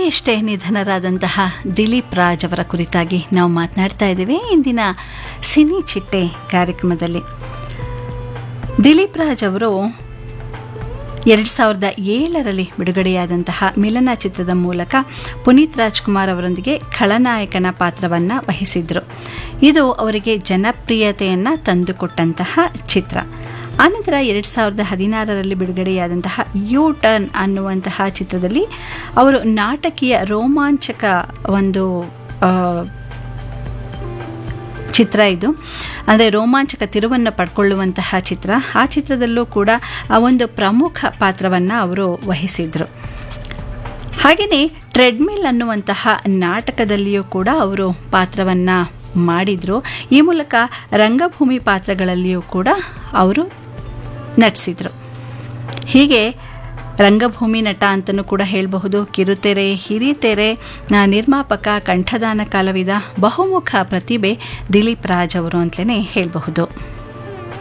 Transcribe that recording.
ನಿನ್ನೆಯಷ್ಟೇ ನಿಧನರಾದಂತಹ ದಿಲೀಪ್ ರಾಜ್ ಅವರ ಕುರಿತಾಗಿ ನಾವು ಮಾತನಾಡ್ತಾ ಇದ್ದೇವೆ ಇಂದಿನ ಸಿನಿ ಚಿಟ್ಟೆ ಕಾರ್ಯಕ್ರಮದಲ್ಲಿ ದಿಲೀಪ್ ರಾಜ್ ಅವರು ಎರಡು ಸಾವಿರದ ಏಳರಲ್ಲಿ ಬಿಡುಗಡೆಯಾದಂತಹ ಮಿಲನ ಚಿತ್ರದ ಮೂಲಕ ಪುನೀತ್ ರಾಜ್ಕುಮಾರ್ ಅವರೊಂದಿಗೆ ಖಳನಾಯಕನ ಪಾತ್ರವನ್ನು ವಹಿಸಿದ್ರು ಇದು ಅವರಿಗೆ ಜನಪ್ರಿಯತೆಯನ್ನು ತಂದುಕೊಟ್ಟಂತಹ ಚಿತ್ರ ಆನಂತರ ಎರಡು ಸಾವಿರದ ಹದಿನಾರರಲ್ಲಿ ಬಿಡುಗಡೆಯಾದಂತಹ ಯು ಟರ್ನ್ ಅನ್ನುವಂತಹ ಚಿತ್ರದಲ್ಲಿ ಅವರು ನಾಟಕೀಯ ರೋಮಾಂಚಕ ಒಂದು ಆ, ಚಿತ್ರ ಇದು ಅಂದರೆ ರೋಮಾಂಚಕ ತಿರುವನ್ನು ಪಡ್ಕೊಳ್ಳುವಂತಹ ಚಿತ್ರ ಆ ಚಿತ್ರದಲ್ಲೂ ಕೂಡ ಆ ಒಂದು ಪ್ರಮುಖ ಪಾತ್ರವನ್ನು ಅವರು ವಹಿಸಿದರು ಹಾಗೆಯೇ ಟ್ರೆಡ್ಮಿಲ್ ಅನ್ನುವಂತಹ ನಾಟಕದಲ್ಲಿಯೂ ಕೂಡ ಅವರು ಪಾತ್ರವನ್ನು ಮಾಡಿದರು ಈ ಮೂಲಕ ರಂಗಭೂಮಿ ಪಾತ್ರಗಳಲ್ಲಿಯೂ ಕೂಡ ಅವರು ನಟಿಸಿದರು ಹೀಗೆ ರಂಗಭೂಮಿ ನಟ ಅಂತಲೂ ಕೂಡ ಹೇಳಬಹುದು ಕಿರುತೆರೆ ಹಿರಿತೆರೆ ಆ, ನಿರ್ಮಾಪಕ ಕಂಠದಾನ ಕಲಾವಿದ ಬಹುಮುಖ ಪ್ರತಿಭೆ ದಿಲೀಪ್ ರಾಜ್ ಅವರು ಅಂತಲೇ ಹೇಳಬಹುದು